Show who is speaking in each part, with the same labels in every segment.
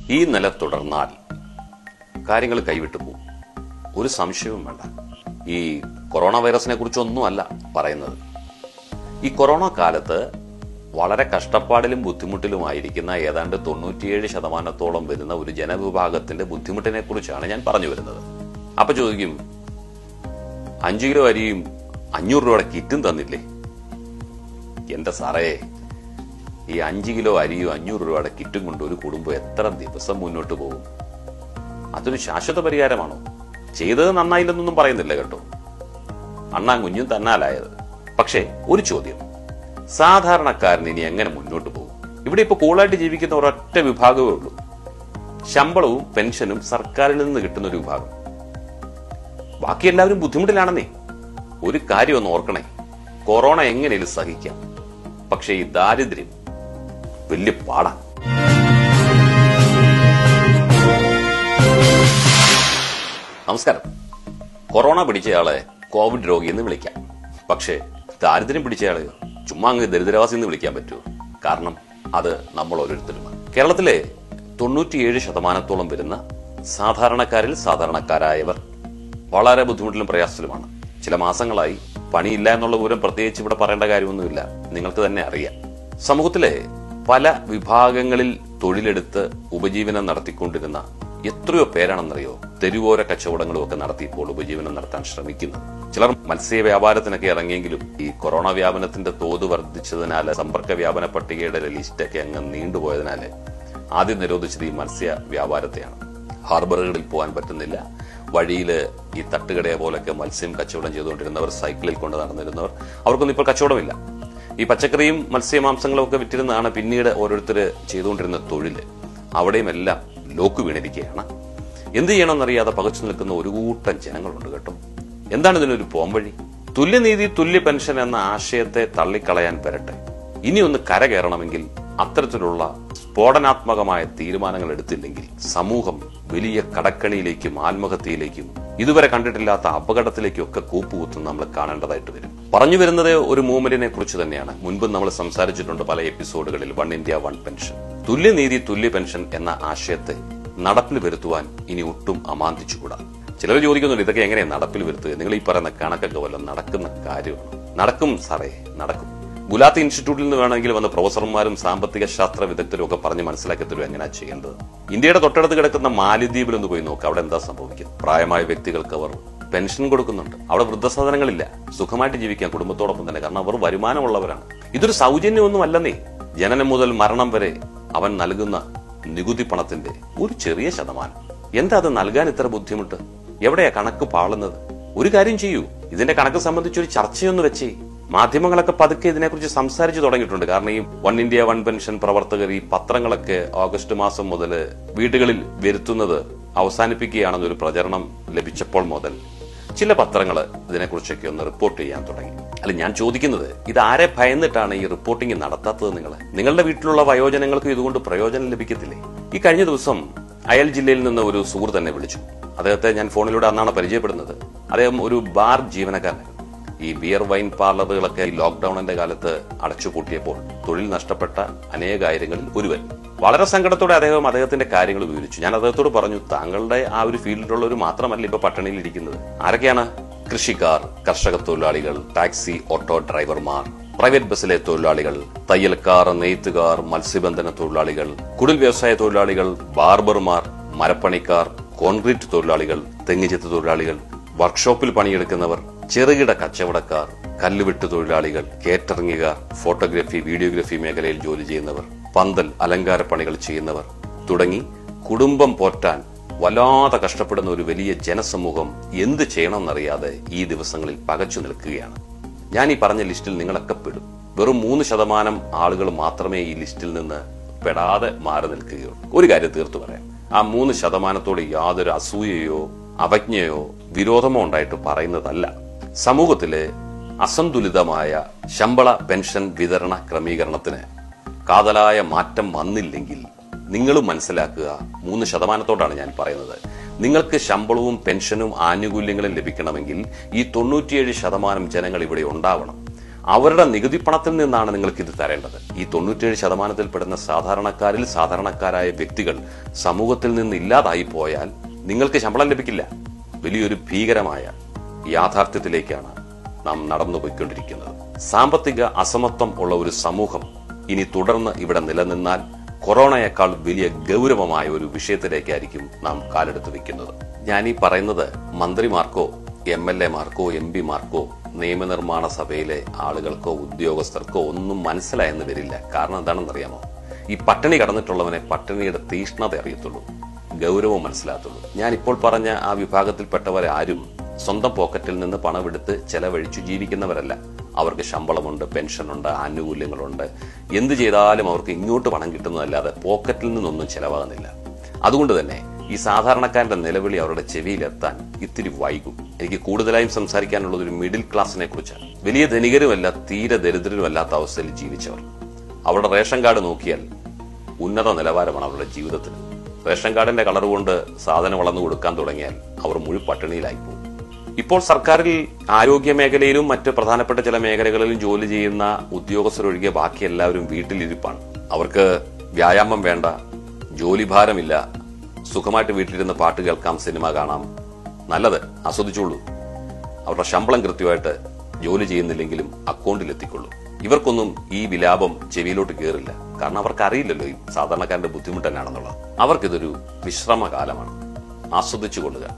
Speaker 1: ഈ നില തുടർന്നാൽ കാര്യങ്ങൾ കൈവിട്ടു പോകും ഒരു സംശയവും വേണ്ട ഈ കൊറോണ വൈറസിനെ കുറിച്ചൊന്നുമല്ല പറയുന്നത് ഈ കൊറോണ കാലത്ത് വളരെ കഷ്ടപ്പാടിലും ബുദ്ധിമുട്ടിലുമായിരിക്കുന്ന ഏതാണ്ട് തൊണ്ണൂറ്റിയേഴ് ശതമാനത്തോളം വരുന്ന ഒരു ജനവിഭാഗത്തിന്റെ ബുദ്ധിമുട്ടിനെ കുറിച്ചാണ് ഞാൻ പറഞ്ഞു വരുന്നത് അപ്പൊ ചോദിക്കും അഞ്ചു കിലോ അരിയും അഞ്ഞൂറ് രൂപയുടെ കിറ്റും തന്നില്ലേ എന്റെ സാറേ ഈ അഞ്ചു കിലോ അരിയും അഞ്ഞൂറ് രൂപയുടെ കിറ്റും കൊണ്ട് ഒരു കുടുംബം എത്ര ദിവസം മുന്നോട്ട് പോകും അതൊരു ശാശ്വത പരിഹാരമാണോ ചെയ്തത് നന്നായില്ലെന്നൊന്നും പറയുന്നില്ല കേട്ടോ അണ്ണാൻ കുഞ്ഞും തന്നാലായത് പക്ഷേ ഒരു ചോദ്യം സാധാരണക്കാരൻ ഇനി എങ്ങനെ മുന്നോട്ട് പോകും ഇവിടെ ഇപ്പൊ കൂളായിട്ട് ജീവിക്കുന്ന ഒരൊറ്റ വിഭാഗമേ ഉള്ളൂ ശമ്പളവും പെൻഷനും സർക്കാരിൽ നിന്ന് കിട്ടുന്ന ഒരു വിഭാഗം ബാക്കി എല്ലാവരും ബുദ്ധിമുട്ടിലാണെന്നേ ഒരു കാര്യം ഒന്ന് ഓർക്കണേ കൊറോണ എങ്ങനെയും സഹിക്കാം പക്ഷേ ഈ ദാരിദ്ര്യം വലിയ പാടാണ് നമസ്കാരം കൊറോണ പിടിച്ചയാളെ കോവിഡ് രോഗി എന്ന് വിളിക്കാം പക്ഷേ ദാരിദ്ര്യം പിടിച്ചയാളെ ചുമ്മാ അങ്ങ് ദരിദ്രവാസി എന്ന് വിളിക്കാൻ പറ്റുമോ കാരണം അത് നമ്മൾ ഓരോരുത്തരുമാണ് കേരളത്തിലെ തൊണ്ണൂറ്റിയേഴ് ശതമാനത്തോളം വരുന്ന സാധാരണക്കാരിൽ സാധാരണക്കാരായവർ വളരെ ബുദ്ധിമുട്ടിലും പ്രയാസത്തിലുമാണ് ചില മാസങ്ങളായി പണിയില്ല എന്നുള്ള വിവരം പ്രത്യേകിച്ച് ഇവിടെ പറയേണ്ട കാര്യമൊന്നുമില്ല നിങ്ങൾക്ക് തന്നെ അറിയാം സമൂഹത്തിലെ പല വിഭാഗങ്ങളിൽ തൊഴിലെടുത്ത് ഉപജീവനം നടത്തിക്കൊണ്ടിരുന്ന എത്രയോ പേരാണെന്നറിയോ തെരുവോര കച്ചവടങ്ങളും ഒക്കെ നടത്തി ഇപ്പോൾ ഉപജീവനം നടത്താൻ ശ്രമിക്കുന്നത് ചിലർ മത്സ്യ വ്യാപാരത്തിനൊക്കെ ഇറങ്ങിയെങ്കിലും ഈ കൊറോണ വ്യാപനത്തിന്റെ തോത് വർദ്ധിച്ചതിനാല് സമ്പർക്ക വ്യാപന പട്ടികയുടെ ലിസ്റ്റൊക്കെ അങ്ങ് നീണ്ടുപോയതിനാല് ആദ്യം നിരോധിച്ചത് ഈ മത്സ്യ വ്യാപാരത്തെയാണ് ഹാർബറുകളിൽ പോകാൻ പറ്റുന്നില്ല വഴിയിൽ ഈ തട്ടുകടയെ പോലൊക്കെ മത്സ്യം കച്ചവടം ചെയ്തുകൊണ്ടിരുന്നവർ സൈക്കിളിൽ കൊണ്ട് നടന്നിരുന്നവർ അവർക്കൊന്നും ഇപ്പോൾ കച്ചവടമില്ല ഈ പച്ചക്കറിയും മത്സ്യമാംസങ്ങളും ഒക്കെ വിറ്റിരുന്നതാണ് പിന്നീട് ഓരോരുത്തർ ചെയ്തുകൊണ്ടിരുന്ന തൊഴിൽ അവിടെയും എല്ലാം ലോക്ക് വീണിരിക്കുകയാണ് എന്ത് ചെയ്യണമെന്നറിയാതെ പകച്ചു നിൽക്കുന്ന ഒരു കൂട്ടം ജനങ്ങളുണ്ട് കേട്ടോ എന്താണ് ഇതിനൊരു പോംവഴി തുല്യനീതി തുല്യ പെൻഷൻ എന്ന ആശയത്തെ തള്ളിക്കളയാൻ വരട്ടെ ഇനി ഒന്ന് കരകയറണമെങ്കിൽ അത്തരത്തിലുള്ള സ്ഫോടനാത്മകമായ തീരുമാനങ്ങൾ എടുത്തില്ലെങ്കിൽ സമൂഹം വലിയ കടക്കണിയിലേക്കും ആത്മഹത്യയിലേക്കും ഇതുവരെ കണ്ടിട്ടില്ലാത്ത അപകടത്തിലേക്കും ഒക്കെ കൂപ്പുകുത്തുന്ന നമ്മൾ കാണേണ്ടതായിട്ട് വരും പറഞ്ഞു വരുന്നത് ഒരു മൂവ്മെന്റിനെ കുറിച്ച് തന്നെയാണ് മുൻപ് നമ്മൾ സംസാരിച്ചിട്ടുണ്ട് പല എപ്പിസോഡുകളിൽ വൺ ഇന്ത്യ വൺ പെൻഷൻ തുല്യനീതി തുല്യ പെൻഷൻ എന്ന ആശയത്തെ നടപ്പിൽ വരുത്തുവാൻ ഇനി ഒട്ടും അമാന്തിച്ചുകൂടാ ചിലർ ചോദിക്കുന്നുണ്ട് ഇതൊക്കെ എങ്ങനെയാണ് നടപ്പിൽ വരുത്തുക നിങ്ങൾ ഈ പറയുന്ന കണക്കൊക്കെ വല്ലതും നടക്കുന്ന കാര്യമാണ് നടക്കും സാറേ നടക്കും ഗുലാത്തി ഇൻസ്റ്റിറ്റ്യൂട്ടിൽ നിന്ന് വേണമെങ്കിൽ വന്ന പ്രൊഫസർമാരും സാമ്പത്തിക ശാസ്ത്ര വിദഗ്ധരും ഒക്കെ പറഞ്ഞ് മനസ്സിലാക്കി തരും എങ്ങനെയാ ചെയ്യേണ്ടത് ഇന്ത്യയുടെ തൊട്ടടുത്ത് കിടക്കുന്ന മാലിദ്വീപിൽ ഒന്ന് പോയി നോക്കുക അവിടെ എന്താ സംഭവിക്കുന്നത് പ്രായമായ വ്യക്തികൾക്ക് അവർ പെൻഷൻ കൊടുക്കുന്നുണ്ട് അവിടെ വൃദ്ധസദനങ്ങളില്ല സുഖമായിട്ട് ജീവിക്കാൻ കുടുംബത്തോടൊപ്പം തന്നെ കാരണം അവർ വരുമാനമുള്ളവരാണ് ഇതൊരു സൗജന്യമൊന്നും അല്ലെന്നേ ജനനം മുതൽ മരണം വരെ അവൻ നൽകുന്ന നികുതി പണത്തിന്റെ ഒരു ചെറിയ ശതമാനം എന്താ അത് നൽകാൻ ഇത്ര ബുദ്ധിമുട്ട് എവിടെയാ കണക്ക് പാളുന്നത് ഒരു കാര്യം ചെയ്യൂ ഇതിന്റെ കണക്ക് സംബന്ധിച്ച് ഒരു ചർച്ചയൊന്ന് വെച്ചേ മാധ്യമങ്ങളൊക്കെ പതുക്കെ ഇതിനെക്കുറിച്ച് സംസാരിച്ചു തുടങ്ങിയിട്ടുണ്ട് കാരണം ഈ വൺ ഇന്ത്യ വൺ പെൻഷൻ പ്രവർത്തകർ ഈ പത്രങ്ങളൊക്കെ ഓഗസ്റ്റ് മാസം മുതൽ വീടുകളിൽ വരുത്തുന്നത് അവസാനിപ്പിക്കുകയാണെന്നൊരു പ്രചരണം ലഭിച്ചപ്പോൾ മുതൽ ചില പത്രങ്ങൾ ഇതിനെക്കുറിച്ചൊക്കെ ഒന്ന് റിപ്പോർട്ട് ചെയ്യാൻ തുടങ്ങി അല്ല ഞാൻ ചോദിക്കുന്നത് ഇത് ആരെ ഭയന്നിട്ടാണ് ഈ റിപ്പോർട്ടിംഗ് നടത്താത്തത് നിങ്ങൾ നിങ്ങളുടെ വീട്ടിലുള്ള വയോജനങ്ങൾക്ക് ഇതുകൊണ്ട് പ്രയോജനം ലഭിക്കത്തില്ലേ ഈ കഴിഞ്ഞ ദിവസം അയൽ ജില്ലയിൽ നിന്ന് ഒരു സുഹൃത്ത് എന്നെ വിളിച്ചു അദ്ദേഹത്തെ ഞാൻ ഫോണിലൂടെ അന്നാണ് പരിചയപ്പെടുന്നത് അദ്ദേഹം ഒരു ബാർ ജീവനക്കാരനായിരുന്നു ഈ ബിയർ വൈൻ പാർലറുകളൊക്കെ ഈ ലോക്ക്ഡൌണിന്റെ കാലത്ത് അടച്ചുപൂട്ടിയപ്പോൾ തൊഴിൽ നഷ്ടപ്പെട്ട അനേകായിരങ്ങളിൽ ഒരുവൻ വളരെ സങ്കടത്തോടെ അദ്ദേഹം അദ്ദേഹത്തിന്റെ കാര്യങ്ങൾ വിവരിച്ചു ഞാൻ അദ്ദേഹത്തോട് പറഞ്ഞു താങ്കളുടെ ആ ഒരു ഫീൽഡിലുള്ളവർ മാത്രമല്ല ഇപ്പൊ പട്ടണിയിൽ ഇരിക്കുന്നത് ആരൊക്കെയാണ് കൃഷിക്കാർ കർഷക തൊഴിലാളികൾ ടാക്സി ഓട്ടോ ഡ്രൈവർമാർ പ്രൈവറ്റ് ബസ്സിലെ തൊഴിലാളികൾ തയ്യൽക്കാർ നെയ്ത്തുകാർ മത്സ്യബന്ധന തൊഴിലാളികൾ കുടിൽ വ്യവസായ തൊഴിലാളികൾ ബാർബർമാർ മരപ്പണിക്കാർ കോൺക്രീറ്റ് തൊഴിലാളികൾ തെങ്ങുചെത്ത് തൊഴിലാളികൾ വർക്ക്ഷോപ്പിൽ പണിയെടുക്കുന്നവർ ചെറുകിട കച്ചവടക്കാർ കല്ലുവെട്ട് തൊഴിലാളികൾ കേറ്ററിംഗുകാർ ഫോട്ടോഗ്രാഫി വീഡിയോഗ്രാഫി മേഖലയിൽ ജോലി ചെയ്യുന്നവർ പന്തൽ അലങ്കാര പണികൾ ചെയ്യുന്നവർ തുടങ്ങി കുടുംബം പോറ്റാൻ വല്ലാതെ കഷ്ടപ്പെടുന്ന ഒരു വലിയ ജനസമൂഹം എന്ത് ചെയ്യണമെന്നറിയാതെ ഈ ദിവസങ്ങളിൽ പകച്ചു നിൽക്കുകയാണ് ഞാൻ ഈ പറഞ്ഞ ലിസ്റ്റിൽ നിങ്ങളൊക്കെ പെടും വെറും മൂന്ന് ശതമാനം ആളുകൾ മാത്രമേ ഈ ലിസ്റ്റിൽ നിന്ന് പെടാതെ മാറി നിൽക്കുകയുള്ളൂ ഒരു കാര്യം തീർത്തു പറയാം ആ മൂന്ന് ശതമാനത്തോട് യാതൊരു അസൂയയോ അവജ്ഞയോ വിരോധമോ ഉണ്ടായിട്ട് പറയുന്നതല്ല സമൂഹത്തിലെ അസന്തുലിതമായ ശമ്പള പെൻഷൻ വിതരണ ക്രമീകരണത്തിന് കാതലായ മാറ്റം വന്നില്ലെങ്കിൽ നിങ്ങളും മനസ്സിലാക്കുക മൂന്ന് ശതമാനത്തോടാണ് ഞാൻ പറയുന്നത് നിങ്ങൾക്ക് ശമ്പളവും പെൻഷനും ആനുകൂല്യങ്ങളും ലഭിക്കണമെങ്കിൽ ഈ തൊണ്ണൂറ്റിയേഴ് ശതമാനം ജനങ്ങൾ ഇവിടെ ഉണ്ടാവണം അവരുടെ നികുതി പണത്തിൽ നിന്നാണ് നിങ്ങൾക്ക് ഇത് തരേണ്ടത് ഈ തൊണ്ണൂറ്റേഴ് ശതമാനത്തിൽ പെടുന്ന സാധാരണക്കാരിൽ സാധാരണക്കാരായ വ്യക്തികൾ സമൂഹത്തിൽ നിന്ന് ഇല്ലാതായി പോയാൽ നിങ്ങൾക്ക് ശമ്പളം ലഭിക്കില്ല വലിയൊരു ഭീകരമായ യാഥാർത്ഥ്യത്തിലേക്കാണ് നാം നടന്നുപോയിക്കൊണ്ടിരിക്കുന്നത് സാമ്പത്തിക അസമത്വം ഉള്ള ഒരു സമൂഹം ഇനി തുടർന്ന് ഇവിടെ നിലനിന്നാൽ കൊറോണയേക്കാൾ വലിയ ഗൗരവമായ ഒരു വിഷയത്തിലേക്കായിരിക്കും നാം കാലെടുത്ത് വെക്കുന്നത് ഞാൻ ഈ പറയുന്നത് മന്ത്രിമാർക്കോ എം എൽ എമാർക്കോ എം പിമാർക്കോ നിയമനിർമ്മാണ സഭയിലെ ആളുകൾക്കോ ഉദ്യോഗസ്ഥർക്കോ ഒന്നും മനസ്സിലായെന്ന് വരില്ല കാരണം എന്താണെന്നറിയാമോ ഈ പട്ടിണി കടന്നിട്ടുള്ളവനെ പട്ടിണിയുടെ തീഷ്ണത അറിയത്തുള്ളൂ ഗൗരവം മനസ്സിലാകത്തുള്ളൂ ഞാൻ ഇപ്പോൾ പറഞ്ഞ ആ വിഭാഗത്തിൽപ്പെട്ടവരെ ആരും സ്വന്തം പോക്കറ്റിൽ നിന്ന് പണമെടുത്ത് ചെലവഴിച്ചു ജീവിക്കുന്നവരല്ല അവർക്ക് ശമ്പളമുണ്ട് പെൻഷനുണ്ട് ആനുകൂല്യങ്ങളുണ്ട് എന്ത് ചെയ്താലും അവർക്ക് ഇങ്ങോട്ട് പണം കിട്ടുന്നതല്ലാതെ പോക്കറ്റിൽ നിന്നൊന്നും ചെലവാകുന്നില്ല അതുകൊണ്ട് തന്നെ ഈ സാധാരണക്കാരന്റെ നിലവിളി അവരുടെ ചെവിയിലെത്താൻ ഇത്തിരി വൈകും എനിക്ക് കൂടുതലായും സംസാരിക്കാനുള്ളത് ഒരു മിഡിൽ ക്ലാസിനെ കുറിച്ചാണ് വലിയ ധനികരുമല്ല തീരെ ദരിദ്രരുമല്ലാത്ത അവസ്ഥയിൽ ജീവിച്ചവർ അവരുടെ റേഷൻ കാർഡ് നോക്കിയാൽ ഉന്നത നിലവാരമാണ് അവരുടെ ജീവിതത്തിന് റേഷൻ കാർഡിന്റെ കളർ കൊണ്ട് സാധനം വളർന്നു കൊടുക്കാൻ തുടങ്ങിയാൽ അവർ മുഴു പട്ടിണിയിലായി പോകും ഇപ്പോൾ സർക്കാരിൽ ആരോഗ്യ മേഖലയിലും മറ്റ് പ്രധാനപ്പെട്ട ചില മേഖലകളിലും ജോലി ചെയ്യുന്ന ഉദ്യോഗസ്ഥരൊഴികെ ബാക്കി എല്ലാവരും വീട്ടിലിരിപ്പാണ് അവർക്ക് വ്യായാമം വേണ്ട ജോലിഭാരമില്ല സുഖമായിട്ട് വീട്ടിലിരുന്ന് പാട്ട് കേൾക്കാം സിനിമ കാണാം നല്ലത് ആസ്വദിച്ചോളൂ അവരുടെ ശമ്പളം കൃത്യമായിട്ട് ജോലി ചെയ്യുന്നില്ലെങ്കിലും അക്കൗണ്ടിൽ എത്തിക്കൊള്ളൂ ഇവർക്കൊന്നും ഈ വിലാപം ചെവിയിലോട്ട് കയറില്ല കാരണം അവർക്ക് അറിയില്ലല്ലോ ഈ സാധാരണക്കാരന്റെ ബുദ്ധിമുട്ട് തന്നെയാണെന്നുള്ളത് അവർക്കിതൊരു വിശ്രമകാലമാണ് ആസ്വദിച്ചു കൊള്ളുക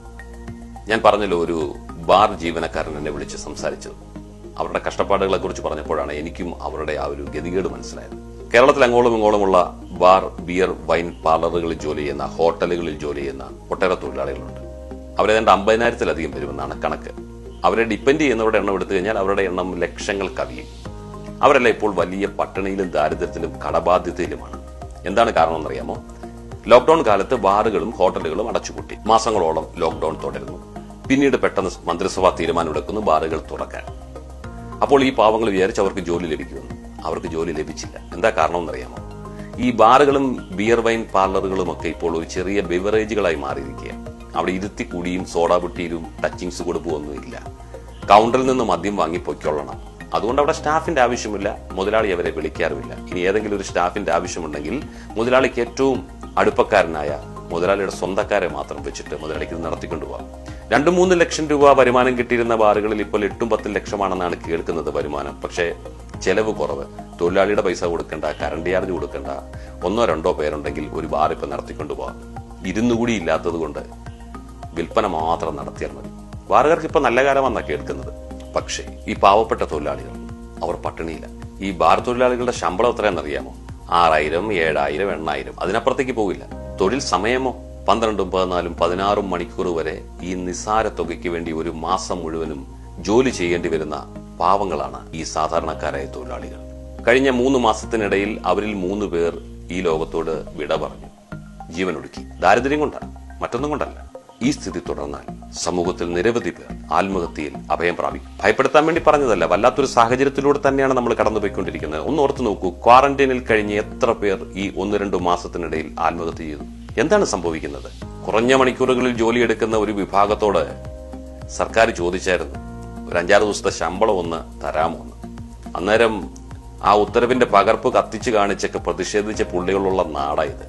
Speaker 1: ഞാൻ പറഞ്ഞല്ലോ ഒരു ബാർ ജീവനക്കാരൻ എന്നെ വിളിച്ച് സംസാരിച്ചത് അവരുടെ കഷ്ടപ്പാടുകളെ കുറിച്ച് പറഞ്ഞപ്പോഴാണ് എനിക്കും അവരുടെ ആ ഒരു ഗതികേട് മനസ്സിലായത് കേരളത്തിൽ അങ്ങോളം ഇങ്ങോളമുള്ള ബാർ ബിയർ വൈൻ പാർലറുകളിൽ ജോലി ചെയ്യുന്ന ഹോട്ടലുകളിൽ ജോലി ചെയ്യുന്ന ഒട്ടേറെ തൊഴിലാളികളുണ്ട് അവരേതാണ്ട് അമ്പതിനായിരത്തിലധികം വരുമെന്നാണ് കണക്ക് അവരെ ഡിപ്പെൻഡ് ചെയ്യുന്നവരുടെ എണ്ണം എടുത്തു കഴിഞ്ഞാൽ അവരുടെ എണ്ണം ലക്ഷങ്ങൾ കവിയും അവരെല്ലാം ഇപ്പോൾ വലിയ പട്ടിണിയിലും ദാരിദ്ര്യത്തിലും കടബാധ്യതയിലുമാണ് എന്താണ് കാരണം എന്നറിയാമോ ലോക്ഡൌൺ കാലത്ത് ബാറുകളും ഹോട്ടലുകളും അടച്ചുപൂട്ടി മാസങ്ങളോളം ലോക്ഡൌൺ തുടരുന്നു പിന്നീട് പെട്ടെന്ന് മന്ത്രിസഭാ തീരുമാനമെടുക്കുന്നു ബാറുകൾ തുറക്കാൻ അപ്പോൾ ഈ പാവങ്ങൾ വിചാരിച്ച് അവർക്ക് ജോലി ലഭിക്കുമെന്ന് അവർക്ക് ജോലി ലഭിച്ചില്ല എന്താ കാരണം എന്നറിയാമോ ഈ ബാറുകളും ബിയർ വൈൻ പാർലറുകളും ഒക്കെ ഇപ്പോൾ ഒരു ചെറിയ ബിവറേജുകളായി മാറിയിരിക്കുകയാണ് അവിടെ ഇരുത്തി കൂടിയും സോഡാബുട്ടിയിലും ടച്ചിങ്സ് കൊടുപ്പുമൊന്നുമില്ല കൗണ്ടറിൽ നിന്ന് മദ്യം വാങ്ങി പൊയ്ക്കൊള്ളണം അതുകൊണ്ട് അവിടെ സ്റ്റാഫിന്റെ ആവശ്യമില്ല മുതലാളി അവരെ വിളിക്കാറുമില്ല ഇനി ഏതെങ്കിലും ഒരു സ്റ്റാഫിന്റെ ആവശ്യമുണ്ടെങ്കിൽ മുതലാളിക്ക് ഏറ്റവും അടുപ്പക്കാരനായ മുതലാളിയുടെ സ്വന്തക്കാരെ മാത്രം വെച്ചിട്ട് മുതലാളിക്ക് ഇത് നടത്തിക്കൊണ്ടുപോകാം രണ്ടു മൂന്ന് ലക്ഷം രൂപ വരുമാനം കിട്ടിയിരുന്ന ബാറുകളിൽ ഇപ്പോൾ എട്ടും പത്തും ലക്ഷമാണെന്നാണ് കേൾക്കുന്നത് വരുമാനം പക്ഷേ ചെലവ് കുറവ് തൊഴിലാളിയുടെ പൈസ കൊടുക്കണ്ട കറണ്ട് ചാർജ് കൊടുക്കണ്ട ഒന്നോ രണ്ടോ പേരുണ്ടെങ്കിൽ ഒരു ബാർ ഇപ്പൊ നടത്തിക്കൊണ്ടുപോകാം ഇരുന്നുകൂടി ഇല്ലാത്തത് കൊണ്ട് വിൽപ്പന മാത്രം നടത്തിയാൽ മതി ബാറുകാർക്ക് ഇപ്പൊ നല്ല കാലമാണെന്നാ കേൾക്കുന്നത് പക്ഷേ ഈ പാവപ്പെട്ട തൊഴിലാളികൾ അവർ പട്ടിണിയില്ല ഈ ബാർ തൊഴിലാളികളുടെ ശമ്പളം എത്രയാണെന്നറിയാമോ ആറായിരം ഏഴായിരം എണ്ണായിരം അതിനപ്പുറത്തേക്ക് പോകില്ല തൊഴിൽ സമയമോ പന്ത്രണ്ടും പതിനാലും പതിനാറും മണിക്കൂർ വരെ ഈ നിസാര തുകയ്ക്ക് വേണ്ടി ഒരു മാസം മുഴുവനും ജോലി ചെയ്യേണ്ടി വരുന്ന പാവങ്ങളാണ് ഈ സാധാരണക്കാരായ തൊഴിലാളികൾ കഴിഞ്ഞ മൂന്ന് മാസത്തിനിടയിൽ അവരിൽ മൂന്ന് പേർ ഈ ലോകത്തോട് വിട പറഞ്ഞു ജീവനൊടുക്കി ദാരിദ്ര്യം കൊണ്ടാണ് മറ്റൊന്നും കൊണ്ടല്ല ഈ സ്ഥിതി തുടർന്നാൽ സമൂഹത്തിൽ നിരവധി പേർ ആത്മഹത്യയിൽ അഭയം പ്രാപിക്കും ഭയപ്പെടുത്താൻ വേണ്ടി പറഞ്ഞതല്ല വല്ലാത്തൊരു സാഹചര്യത്തിലൂടെ തന്നെയാണ് നമ്മൾ കടന്നുപോയിക്കൊണ്ടിരിക്കുന്നത് ഒന്ന് ഓർത്ത് നോക്കൂ ക്വാറന്റൈനിൽ കഴിഞ്ഞ് എത്ര പേർ ഈ ഒന്ന് രണ്ട് മാസത്തിനിടയിൽ ആത്മഹത്യ ചെയ്തു എന്താണ് സംഭവിക്കുന്നത് കുറഞ്ഞ മണിക്കൂറുകളിൽ ജോലിയെടുക്കുന്ന ഒരു വിഭാഗത്തോട് സർക്കാർ ചോദിച്ചായിരുന്നു ഒരു അഞ്ചാറ് ദിവസത്തെ ശമ്പളം ഒന്ന് തരാമോ എന്ന് അന്നേരം ആ ഉത്തരവിന്റെ പകർപ്പ് കത്തിച്ചു കാണിച്ചൊക്കെ പ്രതിഷേധിച്ച പുള്ളികളുള്ള നാടായത്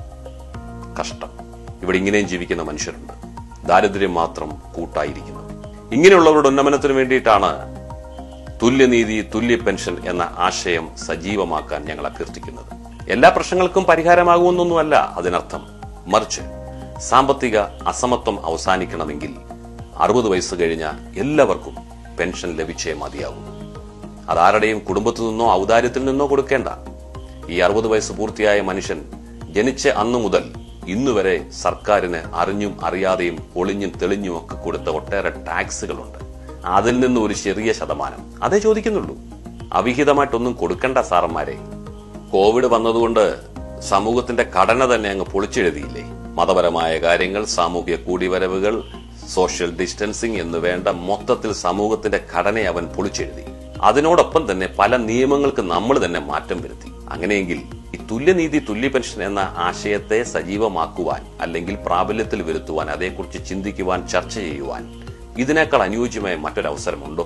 Speaker 1: കഷ്ടം ഇവിടെ ഇങ്ങനെയും ജീവിക്കുന്ന മനുഷ്യരുണ്ട് ദാരിദ്ര്യം മാത്രം കൂട്ടായിരിക്കുന്നു ഇങ്ങനെയുള്ളവരുടെ ഉന്നമനത്തിന് വേണ്ടിയിട്ടാണ് തുല്യനീതി തുല്യ പെൻഷൻ എന്ന ആശയം സജീവമാക്കാൻ ഞങ്ങൾ അഭ്യർത്ഥിക്കുന്നത് എല്ലാ പ്രശ്നങ്ങൾക്കും പരിഹാരമാകുമെന്നൊന്നുമല്ല അതിനർത്ഥം മറിച്ച് സാമ്പത്തിക അസമത്വം അവസാനിക്കണമെങ്കിൽ അറുപത് വയസ്സ് കഴിഞ്ഞ എല്ലാവർക്കും പെൻഷൻ ലഭിച്ചേ മതിയാകും അതാരുടെയും കുടുംബത്തിൽ നിന്നോ ഔദാര്യത്തിൽ നിന്നോ കൊടുക്കേണ്ട ഈ അറുപത് വയസ്സ് പൂർത്തിയായ മനുഷ്യൻ ജനിച്ച അന്നു മുതൽ ഇന്നുവരെ സർക്കാരിന് അറിഞ്ഞും അറിയാതെയും ഒളിഞ്ഞും തെളിഞ്ഞും ഒക്കെ കൊടുത്ത ഒട്ടേറെ ടാക്സുകളുണ്ട് അതിൽ നിന്ന് ഒരു ചെറിയ ശതമാനം അതേ ചോദിക്കുന്നുള്ളൂ അവിഹിതമായിട്ടൊന്നും കൊടുക്കണ്ട സാറന്മാരെ കോവിഡ് വന്നതുകൊണ്ട് സമൂഹത്തിന്റെ ഘടന തന്നെ അങ്ങ് പൊളിച്ചെഴുതിയില്ലേ മതപരമായ കാര്യങ്ങൾ സാമൂഹ്യ കൂടിവരവുകൾ സോഷ്യൽ ഡിസ്റ്റൻസിങ് എന്ന് വേണ്ട മൊത്തത്തിൽ സമൂഹത്തിന്റെ ഘടനയെ അവൻ പൊളിച്ചെഴുതി അതിനോടൊപ്പം തന്നെ പല നിയമങ്ങൾക്ക് നമ്മൾ തന്നെ മാറ്റം വരുത്തി അങ്ങനെയെങ്കിൽ ഈ തുല്യനീതി തുല്യ പെൻഷൻ എന്ന ആശയത്തെ സജീവമാക്കുവാൻ അല്ലെങ്കിൽ പ്രാബല്യത്തിൽ വരുത്തുവാൻ അതേക്കുറിച്ച് ചിന്തിക്കുവാൻ ചർച്ച ചെയ്യുവാൻ ഇതിനേക്കാൾ അനുയോജ്യമായ മറ്റൊരവസരമുണ്ടോ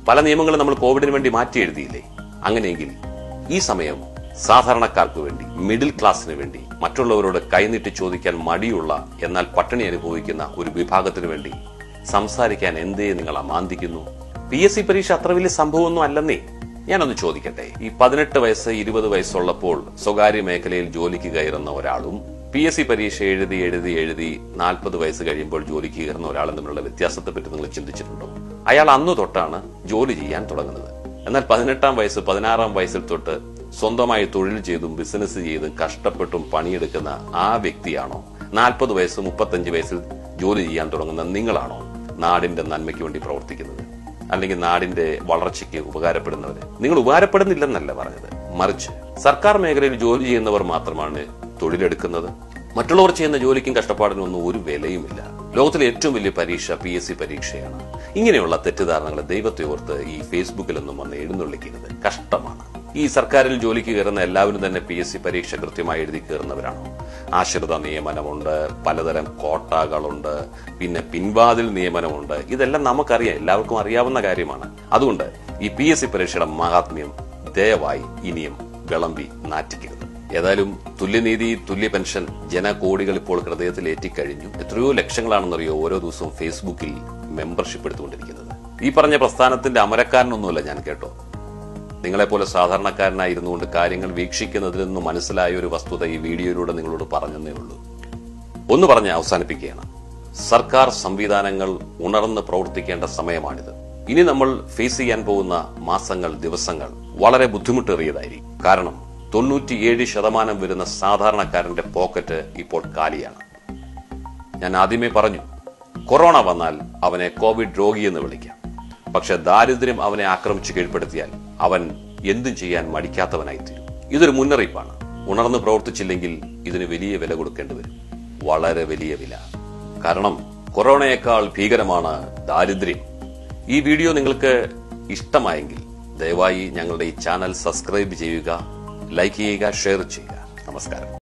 Speaker 1: പല നിയമങ്ങളും നമ്മൾ കോവിഡിന് വേണ്ടി മാറ്റി എഴുതിയില്ലേ അങ്ങനെയെങ്കിൽ ഈ സമയം സാധാരണക്കാർക്ക് വേണ്ടി മിഡിൽ ക്ലാസ്സിന് വേണ്ടി മറ്റുള്ളവരോട് കൈനീട്ടി ചോദിക്കാൻ മടിയുള്ള എന്നാൽ പട്ടിണി അനുഭവിക്കുന്ന ഒരു വിഭാഗത്തിന് വേണ്ടി സംസാരിക്കാൻ എന്തേ നിങ്ങൾ അമാന്തിക്കുന്നു പി എസ് സി പരീക്ഷ അത്ര വലിയ സംഭവമൊന്നും അല്ലെന്നേ ഞാനൊന്ന് ചോദിക്കട്ടെ ഈ പതിനെട്ട് വയസ്സ് ഇരുപത് വയസ്സുള്ളപ്പോൾ സ്വകാര്യ മേഖലയിൽ ജോലിക്ക് കയറുന്ന ഒരാളും പി എസ് സി പരീക്ഷ എഴുതി എഴുതി എഴുതി നാൽപ്പത് വയസ്സ് കഴിയുമ്പോൾ ജോലിക്ക് കയറുന്ന ഒരാളും തമ്മിലുള്ള വ്യത്യാസത്തെ പറ്റി നിങ്ങൾ ചിന്തിച്ചിട്ടുണ്ടോ അയാൾ അന്ന് തൊട്ടാണ് ജോലി ചെയ്യാൻ തുടങ്ങുന്നത് എന്നാൽ പതിനെട്ടാം വയസ്സ് പതിനാറാം വയസ്സിൽ തൊട്ട് സ്വന്തമായി തൊഴിൽ ചെയ്തും ബിസിനസ് ചെയ്തും കഷ്ടപ്പെട്ടും പണിയെടുക്കുന്ന ആ വ്യക്തിയാണോ നാൽപ്പത് വയസ്സ് മുപ്പത്തഞ്ച് വയസ്സിൽ ജോലി ചെയ്യാൻ തുടങ്ങുന്ന നിങ്ങളാണോ നാടിന്റെ നന്മയ്ക്ക് വേണ്ടി പ്രവർത്തിക്കുന്നത് അല്ലെങ്കിൽ നാടിന്റെ വളർച്ചയ്ക്ക് ഉപകാരപ്പെടുന്നവര് നിങ്ങൾ ഉപകാരപ്പെടുന്നില്ലെന്നല്ല പറഞ്ഞത് മറിച്ച് സർക്കാർ മേഖലയിൽ ജോലി ചെയ്യുന്നവർ മാത്രമാണ് തൊഴിലെടുക്കുന്നത് മറ്റുള്ളവർ ചെയ്യുന്ന ജോലിക്കും കഷ്ടപ്പാടിനും ഒന്നും ഒരു വിലയുമില്ല ലോകത്തിലെ ഏറ്റവും വലിയ പരീക്ഷ പി എസ് സി പരീക്ഷയാണ് ഇങ്ങനെയുള്ള തെറ്റിദ്ധാരണകളെ ദൈവത്തെ ഓർത്ത് ഈ ഫേസ്ബുക്കിലൊന്നും വന്ന് എഴുന്നള്ളിക്കുന്നത് കഷ്ടമാണ് ഈ സർക്കാരിൽ ജോലിക്ക് കയറുന്ന എല്ലാവരും തന്നെ പി എസ് സി പരീക്ഷ കൃത്യമായി എഴുതി കയറുന്നവരാണോ ആശ്രിത നിയമനമുണ്ട് പലതരം കോട്ടകളുണ്ട് പിന്നെ പിൻവാതിൽ നിയമനമുണ്ട് ഇതെല്ലാം നമുക്കറിയാം എല്ലാവർക്കും അറിയാവുന്ന കാര്യമാണ് അതുകൊണ്ട് ഈ പി എസ് സി പരീക്ഷയുടെ മഹാത്മ്യം ദയവായി ഇനിയും വിളമ്പി നാറ്റിക്കരുത് ഏതായാലും തുല്യനീതി തുല്യ പെൻഷൻ ജനകോടികൾ ഇപ്പോൾ ഹൃദയത്തിൽ ഏറ്റിക്കഴിഞ്ഞു എത്രയോ ലക്ഷങ്ങളാണെന്നറിയോ ഓരോ ദിവസവും ഫേസ്ബുക്കിൽ മെമ്പർഷിപ്പ് എടുത്തുകൊണ്ടിരിക്കുന്നത് ഈ പറഞ്ഞ പ്രസ്ഥാനത്തിന്റെ അമരക്കാരനൊന്നുമല്ല ഞാൻ കേട്ടോ നിങ്ങളെപ്പോലെ സാധാരണക്കാരനായിരുന്നു കൊണ്ട് കാര്യങ്ങൾ വീക്ഷിക്കുന്നതിൽ നിന്ന് മനസ്സിലായ ഒരു വസ്തുത ഈ വീഡിയോയിലൂടെ നിങ്ങളോട് പറഞ്ഞതേ ഉള്ളൂ ഒന്ന് പറഞ്ഞ് അവസാനിപ്പിക്കുകയാണ് സർക്കാർ സംവിധാനങ്ങൾ ഉണർന്ന് പ്രവർത്തിക്കേണ്ട സമയമാണിത് ഇനി നമ്മൾ ഫേസ് ചെയ്യാൻ പോകുന്ന മാസങ്ങൾ ദിവസങ്ങൾ വളരെ ബുദ്ധിമുട്ടേറിയതായിരിക്കും കാരണം തൊണ്ണൂറ്റിയേഴ് ശതമാനം വരുന്ന സാധാരണക്കാരന്റെ പോക്കറ്റ് ഇപ്പോൾ കാലിയാണ് ഞാൻ ആദ്യമേ പറഞ്ഞു കൊറോണ വന്നാൽ അവനെ കോവിഡ് രോഗിയെന്ന് വിളിക്കാം പക്ഷെ ദാരിദ്ര്യം അവനെ ആക്രമിച്ച് കീഴ്പ്പെടുത്തിയാൽ അവൻ എന്തും ചെയ്യാൻ മടിക്കാത്തവനായി തീരും ഇതൊരു മുന്നറിയിപ്പാണ് ഉണർന്ന് പ്രവർത്തിച്ചില്ലെങ്കിൽ ഇതിന് വലിയ വില കൊടുക്കേണ്ടി വരും വളരെ വലിയ വില കാരണം കൊറോണയേക്കാൾ ഭീകരമാണ് ദാരിദ്ര്യം ഈ വീഡിയോ നിങ്ങൾക്ക് ഇഷ്ടമായെങ്കിൽ ദയവായി ഞങ്ങളുടെ ഈ ചാനൽ സബ്സ്ക്രൈബ് ചെയ്യുക ലൈക്ക് ചെയ്യുക ഷെയർ ചെയ്യുക നമസ്കാരം